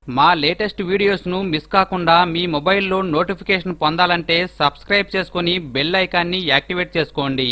మా latest వీడియోస్ను miss కాకుండా మీ మొబైల్లో నోటిఫికేషన్ పొందాలంటే సబ్స్క్రైబ్ చేసుకుని బెల్ ఐకాన్ని యాక్టివేట్ చేసుకోండి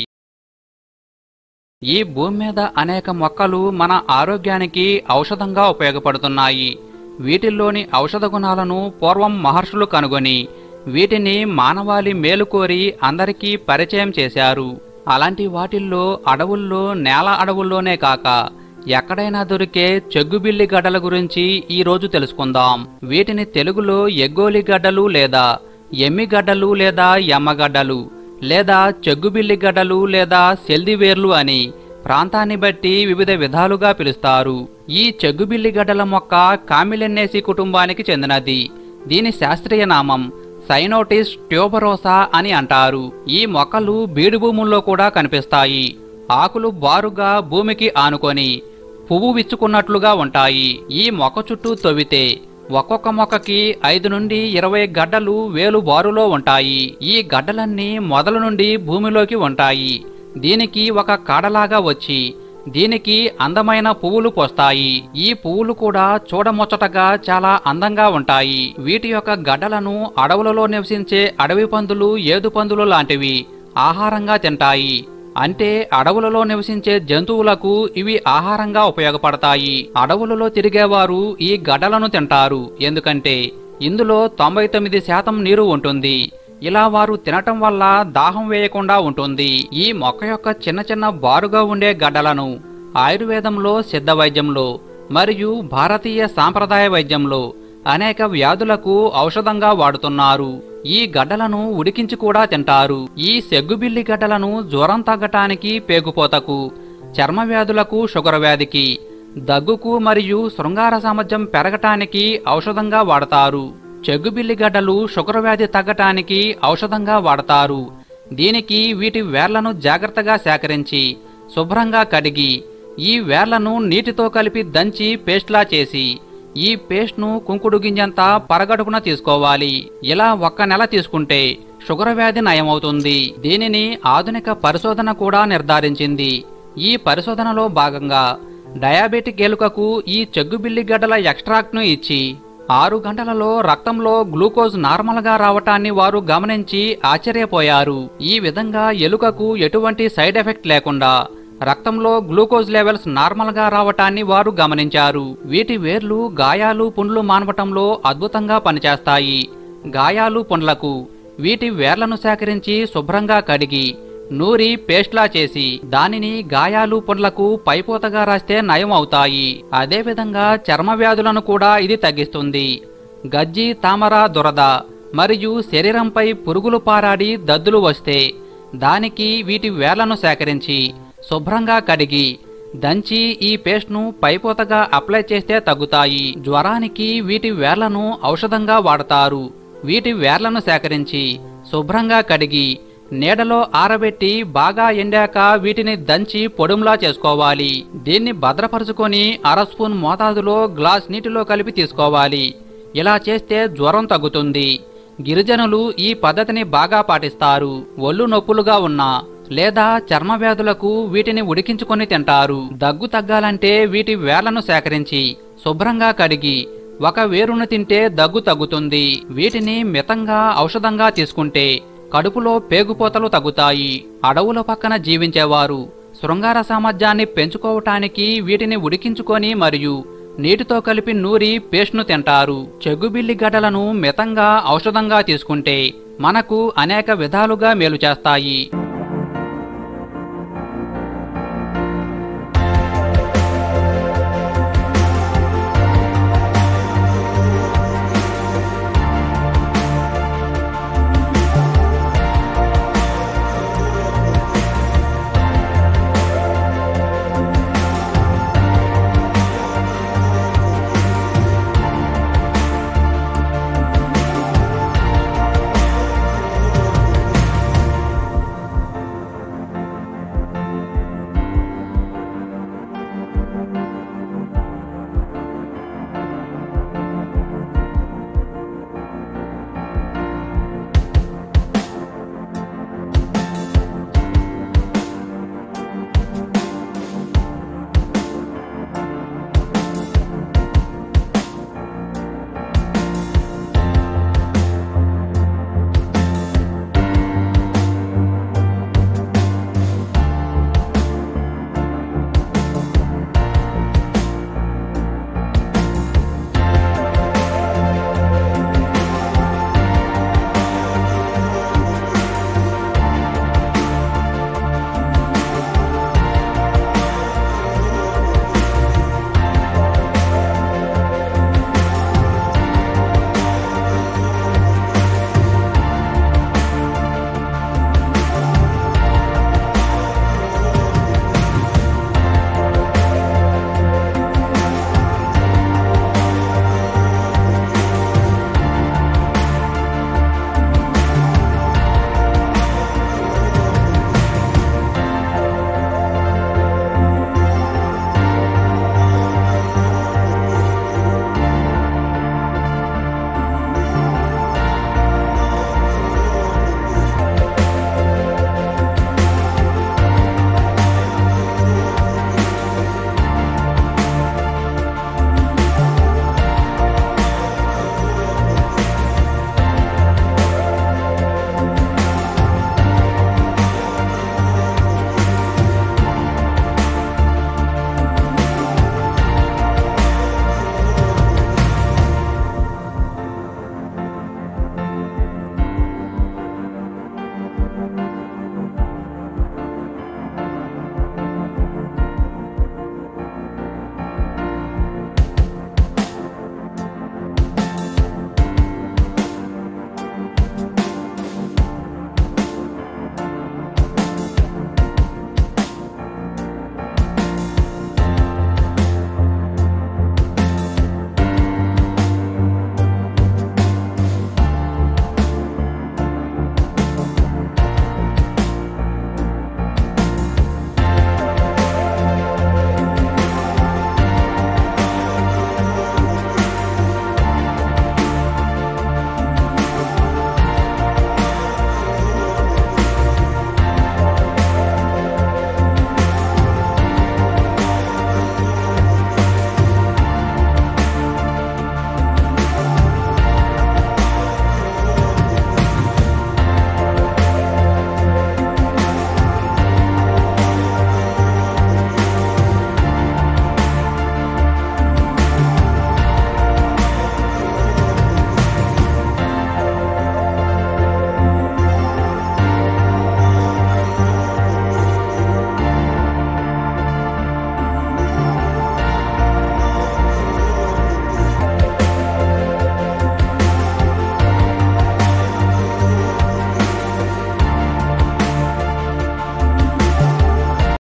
ఈ భూమి మీద అనేక మొక్కలు మన ఆరోగ్యానికి ఔషధంగా ఉపయోగపడుతున్నాయి వీటిల్లోని ఔషధ గుణాలను పూర్వం మహర్షులు కనుగొని వీటిని మానవాళి మేలు కోరి అందరికీ పరిచయం చేశారు అలాంటి వాటిల్లో అడవుల్లో నేల అడవుల్లోనే కాక ఎక్కడైనా దొరికే చెగ్గుబిల్లి గడ్డల గురించి ఈ రోజు తెలుసుకుందాం వీటిని తెలుగులో ఎగ్గోలి గడ్డలు లేదా ఎమ్మిగడ్డలు లేదా ఎమ్మగడ్డలు లేదా చెగ్గుబిల్లి గడ్డలు లేదా సెల్దివేర్లు అని ప్రాంతాన్ని బట్టి వివిధ విధాలుగా పిలుస్తారు ఈ చెగ్గుబిల్లి గడ్డల మొక్క కామిలెన్నేసి కుటుంబానికి చెందినది దీని శాస్త్రీయ నామం సైనోటిస్ ట్యూబరోసా అని అంటారు ఈ మొక్కలు బీడు భూముల్లో కూడా కనిపిస్తాయి ఆకులు బారుగా భూమికి ఆనుకొని పువ్వు విచ్చుకున్నట్లుగా ఉంటాయి ఈ మొక్క చుట్టూ తవ్వితే ఒక్కొక్క మొక్కకి ఐదు నుండి ఇరవై గడ్డలు వేలు బారులో ఉంటాయి ఈ గడ్డలన్నీ మొదల నుండి భూమిలోకి ఉంటాయి దీనికి ఒక కాడలాగా వచ్చి దీనికి అందమైన పువ్వులు పోస్తాయి ఈ పువ్వులు కూడా చూడముచ్చటగా చాలా అందంగా ఉంటాయి వీటి యొక్క గడ్డలను అడవులలో నివసించే అడవి పందులు ఏదు పందులు లాంటివి ఆహారంగా తింటాయి అంటే అడవులలో నివసించే జంతువులకు ఇవి ఆహారంగా ఉపయోగపడతాయి అడవులలో తిరిగేవారు ఈ గడ్డలను తింటారు ఎందుకంటే ఇందులో తొంభై తొమ్మిది శాతం నీరు ఉంటుంది ఇలా వారు తినటం వల్ల దాహం వేయకుండా ఉంటుంది ఈ మొక్క యొక్క చిన్న చిన్న బారుగా ఉండే గడ్డలను ఆయుర్వేదంలో సిద్ధ వైద్యంలో మరియు భారతీయ సాంప్రదాయ వైద్యంలో అనేక వ్యాధులకు ఔషధంగా వాడుతున్నారు ఈ గడ్డలను ఉడికించి కూడా తింటారు ఈ సెగ్గుబిల్లి గడ్డలను జ్వరం తగ్గటానికి పేగుపోతకు చర్మ వ్యాధులకు షుగర్ వ్యాధికి దగ్గుకు మరియు శృంగార సామర్థ్యం పెరగటానికి ఔషధంగా వాడతారు చెగ్గుబిల్లి గడ్డలు షుగర్ వ్యాధి తగ్గటానికి ఔషధంగా వాడతారు దీనికి వీటి వేర్లను జాగ్రత్తగా సేకరించి శుభ్రంగా కడిగి ఈ వేర్లను నీటితో కలిపి దంచి పేస్ట్లా చేసి ఈ పేస్ట్ను కుంకుడు గింజంతా పరగడుపున తీసుకోవాలి ఇలా ఒక్క నెల తీసుకుంటే షుగర్ వ్యాధి నయమవుతుంది దీనిని ఆధునిక పరిశోధన కూడా నిర్ధారించింది ఈ పరిశోధనలో భాగంగా డయాబెటిక్ ఎలుకకు ఈ చెగ్గుబిల్లి గడ్డల ఎక్స్ట్రాక్ట్ను ఇచ్చి ఆరు గంటలలో రక్తంలో గ్లూకోజ్ నార్మల్గా రావటాన్ని వారు గమనించి ఆశ్చర్యపోయారు ఈ విధంగా ఎలుకకు ఎటువంటి సైడ్ ఎఫెక్ట్ లేకుండా రక్తంలో గ్లూకోజ్ లెవెల్స్ నార్మల్గా రావటాన్ని వారు గమనించారు వీటి వేర్లు గాయాలు పుండ్లు మానవటంలో అద్భుతంగా పనిచేస్తాయి గాయాలు పుండ్లకు వీటి వేర్లను సేకరించి శుభ్రంగా కడిగి నూరి పేస్ట్లా చేసి దానిని గాయాలు పుండ్లకు పైపోతగా రాస్తే నయం అవుతాయి అదేవిధంగా చర్మ వ్యాధులను కూడా ఇది తగ్గిస్తుంది గజ్జి తామర దురద మరియు శరీరంపై పురుగులు పారాడి దద్దులు వస్తే దానికి వీటి వేర్లను సేకరించి శుభ్రంగా కడిగి దంచి ఈ పేస్ట్ను పైపోతగా అప్లై చేస్తే తగ్గుతాయి జ్వరానికి వీటి వేర్లను ఔషధంగా వాడతారు వీటి వేర్లను సేకరించి శుభ్రంగా కడిగి నీడలో ఆరబెట్టి బాగా ఎండాక వీటిని దంచి పొడుములా చేసుకోవాలి దీన్ని భద్రపరుచుకొని అర స్పూన్ మోతాదులో గ్లాస్ నీటిలో కలిపి తీసుకోవాలి ఇలా చేస్తే జ్వరం తగ్గుతుంది గిరిజనులు ఈ పద్ధతిని బాగా పాటిస్తారు ఒళ్ళు నొప్పులుగా ఉన్నా లేదా చర్మ వ్యాధులకు వీటిని ఉడికించుకొని తింటారు దగ్గు తగ్గాలంటే వీటి వేర్లను సేకరించి శుభ్రంగా కడిగి ఒక వేరును తింటే దగ్గు తగ్గుతుంది వీటిని మితంగా ఔషధంగా తీసుకుంటే కడుపులో పేగుపోతలు తగ్గుతాయి అడవుల పక్కన జీవించేవారు శృంగార సామర్థ్యాన్ని పెంచుకోవటానికి వీటిని ఉడికించుకొని మరియు నీటితో కలిపి నూరి పేస్ట్ను తింటారు చెగ్గుబిల్లి గడ్డలను మితంగా ఔషధంగా తీసుకుంటే మనకు అనేక విధాలుగా మేలు చేస్తాయి